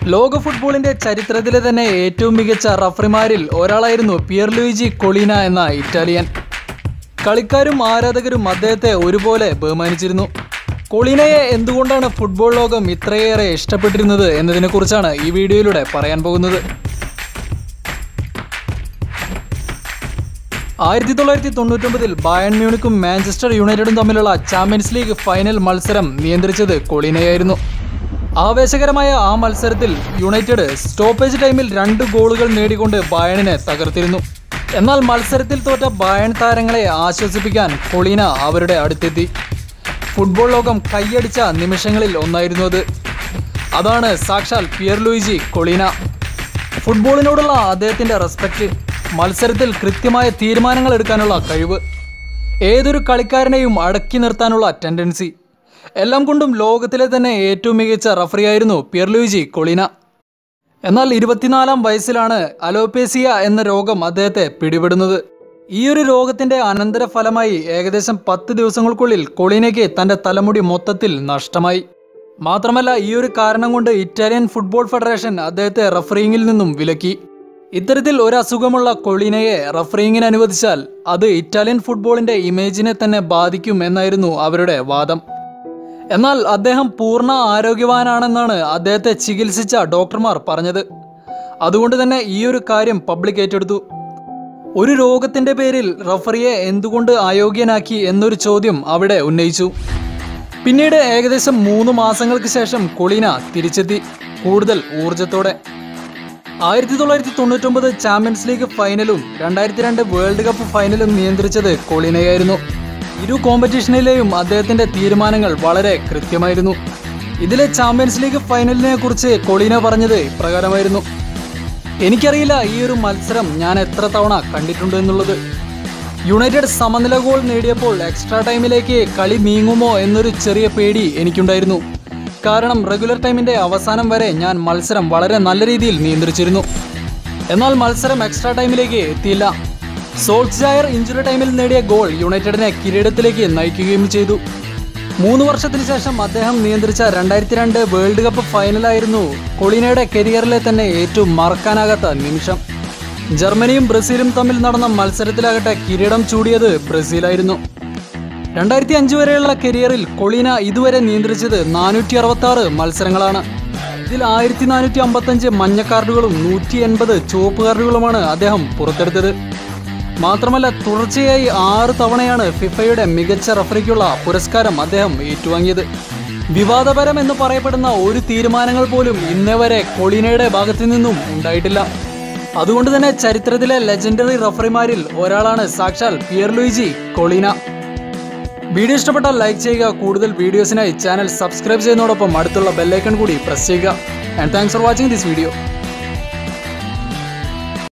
ലോക ഫുട്ബോളിന്റെ ചരിത്രത്തിലെ തന്നെ ഏറ്റവും മികച്ച റഫറിമാരിൽ ഒരാളായിരുന്നു പിയർ ലൂയിജി കൊളീന എന്ന ഇറ്റാലിയൻ കളിക്കാരും ആരാധകരും അദ്ദേഹത്തെ ഒരുപോലെ ബഹുമാനിച്ചിരുന്നു കൊളീനയെ എന്തുകൊണ്ടാണ് ഫുട്ബോൾ ലോകം ഇത്രയേറെ ഇഷ്ടപ്പെട്ടിരുന്നത് എന്നതിനെക്കുറിച്ചാണ് ഈ വീഡിയോയിലൂടെ പറയാൻ പോകുന്നത് ആയിരത്തി തൊള്ളായിരത്തി തൊണ്ണൂറ്റൊമ്പതിൽ ബയൺ മ്യൂണിക്കും മാഞ്ചസ്റ്റർ യുണൈറ്റഡും തമ്മിലുള്ള ചാമ്പ്യൻസ് ലീഗ് ഫൈനൽ മത്സരം നിയന്ത്രിച്ചത് കൊളീനയായിരുന്നു ആവേശകരമായ ആ മത്സരത്തിൽ യുണൈറ്റഡ് സ്റ്റോപ്പേജ് ടൈമിൽ രണ്ട് ഗോളുകൾ നേടിക്കൊണ്ട് ബയണിനെ തകർത്തിരുന്നു എന്നാൽ മത്സരത്തിൽ തോറ്റ ബയൺ താരങ്ങളെ ആശ്വസിപ്പിക്കാൻ കൊളീന അവരുടെ അടുത്തെത്തി ഫുട്ബോൾ ലോകം കൈയടിച്ച നിമിഷങ്ങളിൽ ഒന്നായിരുന്നു അത് അതാണ് സാക്ഷാൽ പിയർ ലൂയിജി കൊളീന ഫുട്ബോളിനോടുള്ള അദ്ദേഹത്തിൻ്റെ റെസ്പെക്റ്റ് മത്സരത്തിൽ കൃത്യമായ തീരുമാനങ്ങൾ എടുക്കാനുള്ള കഴിവ് ഏതൊരു കളിക്കാരനെയും അടക്കി നിർത്താനുള്ള ടെൻഡൻസി എല്ലാം കൊണ്ടും ലോകത്തിലെ തന്നെ ഏറ്റവും മികച്ച റഫറിയായിരുന്നു പിയർ ലൂയിജി കൊളീന എന്നാൽ ഇരുപത്തിനാലാം വയസ്സിലാണ് അലോപേസിയ എന്ന രോഗം അദ്ദേഹത്തെ പിടിപെടുന്നത് ഈ ഒരു രോഗത്തിന്റെ അനന്തരഫലമായി ഏകദേശം പത്ത് ദിവസങ്ങൾക്കുള്ളിൽ കൊളീനയ്ക്ക് തന്റെ തലമുടി മൊത്തത്തിൽ നഷ്ടമായി മാത്രമല്ല ഈ ഒരു കാരണം കൊണ്ട് ഇറ്റാലിയൻ ഫുട്ബോൾ ഫെഡറേഷൻ അദ്ദേഹത്തെ റഫറിങ്ങിൽ നിന്നും വിലക്കി ഇത്തരത്തിൽ ഒരു അസുഖമുള്ള കൊളീനയെ റഫറിങ്ങിന് അനുവദിച്ചാൽ അത് ഇറ്റാലിയൻ ഫുട്ബോളിന്റെ ഇമേജിനെ തന്നെ ബാധിക്കും എന്നായിരുന്നു അവരുടെ വാദം എന്നാൽ അദ്ദേഹം പൂർണ്ണ ആരോഗ്യവാനാണെന്നാണ് അദ്ദേഹത്തെ ചികിത്സിച്ച ഡോക്ടർമാർ പറഞ്ഞത് അതുകൊണ്ട് തന്നെ ഈ ഒരു കാര്യം പബ്ലിക് ഏറ്റെടുത്തു ഒരു രോഗത്തിന്റെ പേരിൽ റഫറിയെ എന്തുകൊണ്ട് അയോഗ്യനാക്കി എന്നൊരു ചോദ്യം അവിടെ ഉന്നയിച്ചു പിന്നീട് ഏകദേശം മൂന്ന് മാസങ്ങൾക്ക് ശേഷം കൊളീന തിരിച്ചെത്തി കൂടുതൽ ഊർജത്തോടെ ആയിരത്തി തൊള്ളായിരത്തി തൊണ്ണൂറ്റൊമ്പത് ചാമ്പ്യൻസ് ലീഗ് ഫൈനലും രണ്ടായിരത്തി രണ്ട് വേൾഡ് കപ്പ് ഫൈനലും നിയന്ത്രിച്ചത് കൊളീനയായിരുന്നു ഇരു കോമ്പറ്റീഷനിലെയും അദ്ദേഹത്തിന്റെ തീരുമാനങ്ങൾ വളരെ കൃത്യമായിരുന്നു ഇതിലെ ചാമ്പ്യൻസ് ലീഗ് ഫൈനലിനെ കുറിച്ച് കൊളീന പറഞ്ഞത് ഇപ്രകാരമായിരുന്നു എനിക്കറിയില്ല ഈ ഒരു മത്സരം ഞാൻ എത്ര തവണ കണ്ടിട്ടുണ്ട് എന്നുള്ളത് യുണൈറ്റഡ് സമനില ഗോൾ നേടിയപ്പോൾ എക്സ്ട്രാ ടൈമിലേക്ക് കളി നീങ്ങുമോ എന്നൊരു ചെറിയ പേടി എനിക്കുണ്ടായിരുന്നു കാരണം റെഗുലർ ടൈമിന്റെ അവസാനം വരെ ഞാൻ മത്സരം വളരെ നല്ല രീതിയിൽ നിയന്ത്രിച്ചിരുന്നു എന്നാൽ മത്സരം എക്സ്ട്രാ ടൈമിലേക്ക് എത്തിയില്ല സോൾസ്ജായർ ഇഞ്ചുറി ടൈമിൽ നേടിയ ഗോൾ യുണൈറ്റഡിനെ കിരീടത്തിലേക്ക് നയിക്കുകയും ചെയ്തു മൂന്ന് വർഷത്തിന് ശേഷം അദ്ദേഹം നിയന്ത്രിച്ച രണ്ടായിരത്തി രണ്ട് വേൾഡ് കപ്പ് ഫൈനലായിരുന്നു കൊളീനയുടെ കരിയറിലെ തന്നെ ഏറ്റവും മറക്കാനാകാത്ത നിമിഷം ജർമ്മനിയും ബ്രസീലും തമ്മിൽ നടന്ന മത്സരത്തിലാകട്ടെ കിരീടം ചൂടിയത് ബ്രസീലായിരുന്നു രണ്ടായിരത്തി അഞ്ച് വരെയുള്ള കരിയറിൽ കൊളീന ഇതുവരെ നിയന്ത്രിച്ചത് നാനൂറ്റി അറുപത്തി ആറ് മത്സരങ്ങളാണ് ഇതിൽ ആയിരത്തി നാനൂറ്റി അമ്പത്തഞ്ച് മഞ്ഞ കാർഡുകളും നൂറ്റി എൺപത് ചുവപ്പ് കാർഡുകളുമാണ് അദ്ദേഹം പുറത്തെടുത്തത് മാത്രമല്ല തുടർച്ചയായി ആറ് തവണയാണ് ഫിഫയുടെ മികച്ച റഫറിക്കുള്ള പുരസ്കാരം അദ്ദേഹം ഏറ്റുവാങ്ങിയത് വിവാദപരം എന്ന് പറയപ്പെടുന്ന ഒരു തീരുമാനങ്ങൾ പോലും ഇന്നേ വരെ കൊളീനയുടെ ഭാഗത്തു നിന്നും ഉണ്ടായിട്ടില്ല അതുകൊണ്ട് തന്നെ ചരിത്രത്തിലെ ലെജൻഡറി റഫറിമാരിൽ ഒരാളാണ് സാക്ഷാൽ പിയർ ലൂയിജി കൊളീന വീഡിയോ ഇഷ്ടപ്പെട്ടാൽ ലൈക്ക് ചെയ്യുക കൂടുതൽ വീഡിയോസിനായി ചാനൽ സബ്സ്ക്രൈബ് ചെയ്യുന്നതോടൊപ്പം അടുത്തുള്ള ബെല്ലൈക്കൺ കൂടി പ്രസ് ചെയ്യുക and thanks for watching this video